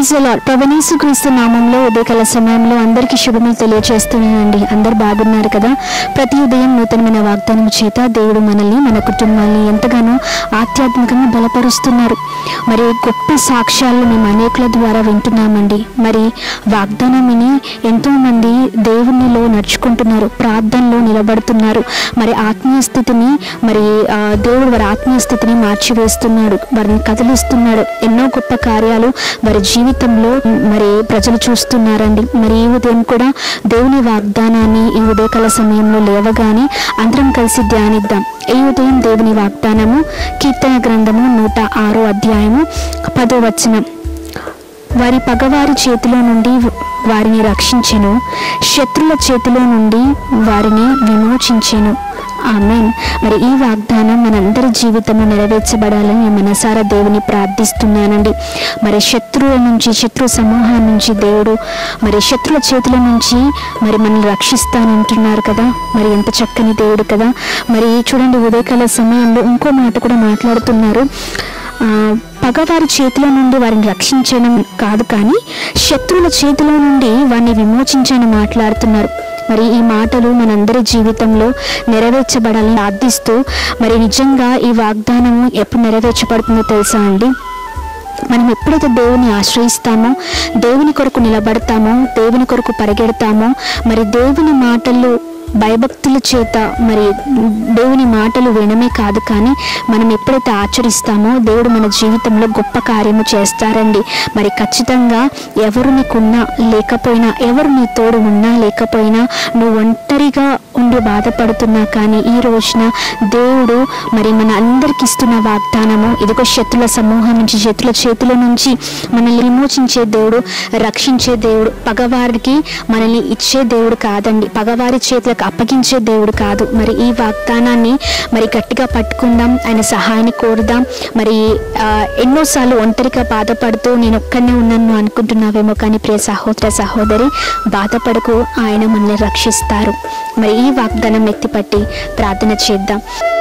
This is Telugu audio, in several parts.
ప్రైజ్ లాడ్ ప్రవణీసు క్రీస్తు నామంలో ఉదయకాల సమయంలో అందరికీ శుభములు తెలియజేస్తున్నానండి అందరు బాగున్నారు కదా ప్రతి ఉదయం నూతనమైన వాగ్దానం చేత దేవుడు మనల్ని మన కుటుంబాన్ని ఎంతగానో ఆధ్యాత్మికంగా బలపరుస్తున్నారు మరి గొప్ప సాక్ష్యాలు మేము అనేకుల ద్వారా వింటున్నామండి మరి వాగ్దానం విని ఎంతోమంది దేవునిలో నడుచుకుంటున్నారు ప్రార్థనలో నిలబడుతున్నారు మరి ఆత్మీయ స్థితిని మరి ఆ, దేవుడు వారి ఆత్మీయ స్థితిని మార్చివేస్తున్నాడు వారిని కదిలిస్తున్నాడు ఎన్నో గొప్ప కార్యాలు వారి జీవితంలో మరి ప్రజలు చూస్తున్నారండి మరి ఈ ఉదయం కూడా దేవుని వాగ్దానాన్ని ఈ ఉదయకాల సమయంలో లేవగానే అందరం కలిసి ధ్యానిద్దాం ఈ ఉదయం దేవుని వాగ్దానము కీర్తన గ్రంథము నూట ఆరో అధ్యాయము పదో వచనం వారి పగవారి చేతిలో నుండి వారిని రక్షించెను శత్రుల చేతిలో నుండి వారిని విమోచించెను ఆమెన్ మరి ఈ వాగ్దానం మనందరి జీవితంలో నెరవేర్చబడాలని నేను మనసారా దేవుని ప్రార్థిస్తున్నానండి మరి శత్రువుల నుంచి శత్రు సమూహం నుంచి దేవుడు మరి శత్రుల చేతుల నుంచి మరి మనల్ని రక్షిస్తానంటున్నారు కదా మరి ఎంత చక్కని దేవుడు కదా మరి చూడండి ఉదయకాల సమయంలో ఇంకో మాట కూడా మాట్లాడుతున్నారు ఆ, పగవారి చేతిలో నుండి వారిని రక్షించడం కాదు కానీ శత్రువుల చేతిలో నుండి వారిని విమోచించని మాట్లాడుతున్నారు మరి ఈ మాటలు మనందరి జీవితంలో నెరవేర్చబడాలని ప్రార్థిస్తూ మరి నిజంగా ఈ వాగ్దానము ఎప్పుడు నెరవేర్చబడుతుందో తెలుసా అండి మనం ఎప్పుడైతే దేవుని ఆశ్రయిస్తామో దేవుని కొరకు నిలబడతామో దేవుని కొరకు పరిగెడతామో మరి దేవుని మాటలు భయభక్తుల చేత మరి దేవుని మాటలు వినమే కాదు కానీ మనం ఎప్పుడైతే ఆచరిస్తామో దేవుడు మన జీవితంలో గొప్ప కార్యము చేస్తారండి మరి ఖచ్చితంగా ఎవరు నీకున్నా లేకపోయినా ఎవరు నీ తోడు ఉన్నా లేకపోయినా నువ్వు ఒంటరిగా ఉండి బాధపడుతున్నా కానీ ఈ రోజున దేవుడు మరి మన అందరికి ఇస్తున్న వాగ్దానము ఇదిగో శత్రుల సమూహం నుంచి శత్రుల చేతుల నుంచి మనల్ని విమోచించే దేవుడు రక్షించే దేవుడు పగవారికి మనల్ని ఇచ్చే దేవుడు కాదండి పగవారి చేతులకు అప్పగించే దేవుడు కాదు మరి ఈ వాగ్దానాన్ని మరి గట్టిగా పట్టుకుందాం ఆయన సహాయాన్ని కోరుదాం మరి ఆ, ఎన్నోసార్లు ఒంటరిగా బాధపడుతూ నేను ఒక్కనే ఉన్నాను అనుకుంటున్నావేమో కానీ ప్రియ సహోదర సహోదరి బాధపడకు ఆయన మనల్ని రక్షిస్తారు మరి ఈ వాగ్దానం ఎత్తిపట్టి ప్రార్థన చేద్దాం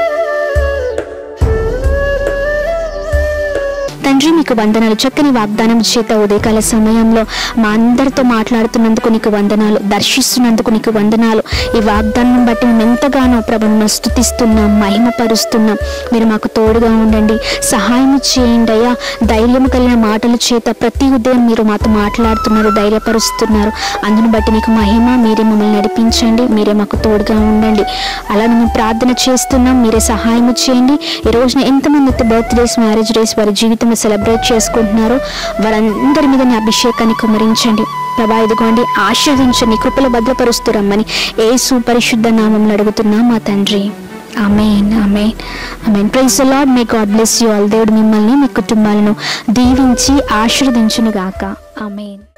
తండ్రి మీకు వందనాలు చక్కని వాగ్దానం చేత ఉదయకాల సమయంలో మా అందరితో మాట్లాడుతున్నందుకు నీకు వందనాలు దర్శిస్తున్నందుకు నీకు వందనాలు ఈ వాగ్దానం బట్టి మేము ఎంతగానో ప్రభుత్వం స్థుతిస్తున్నాం మహిమపరుస్తున్నాం మీరు మాకు తోడుగా ఉండండి సహాయం చేయండి అయ్యా ధైర్యం కలిగిన మాటల చేత ప్రతి ఉదయం మీరు మాతో మాట్లాడుతున్నారు ధైర్యపరుస్తున్నారు అందును బట్టి నీకు మహిమ మీరే మమ్మల్ని నడిపించండి మీరే మాకు తోడుగా ఉండండి అలా మేము ప్రార్థన చేస్తున్నాం మీరే సహాయం చేయండి ఈ రోజున ఎంతమంది అయితే బర్త్డేస్ మ్యారేజ్ డేస్ వారి జీవితంలో సెలబ్రేట్ చేసుకుంటున్నారో వారందరి మీద నీ అభిషేకాన్ని కుమరించండి ప్రభా ఇదిగోండి ఆశీర్వదించండి కృపలు భద్రపరుస్తురమ్మని ఏ సుపరిశుద్ధ నామంలో అడుగుతున్నా మా తండ్రి amen amen amen praise Lord may God bless you all దేవుడు మిమ్మల్ని మీ కుటుంబాలను దీవించి ఆశీర్వదించును గాక ఆమెన్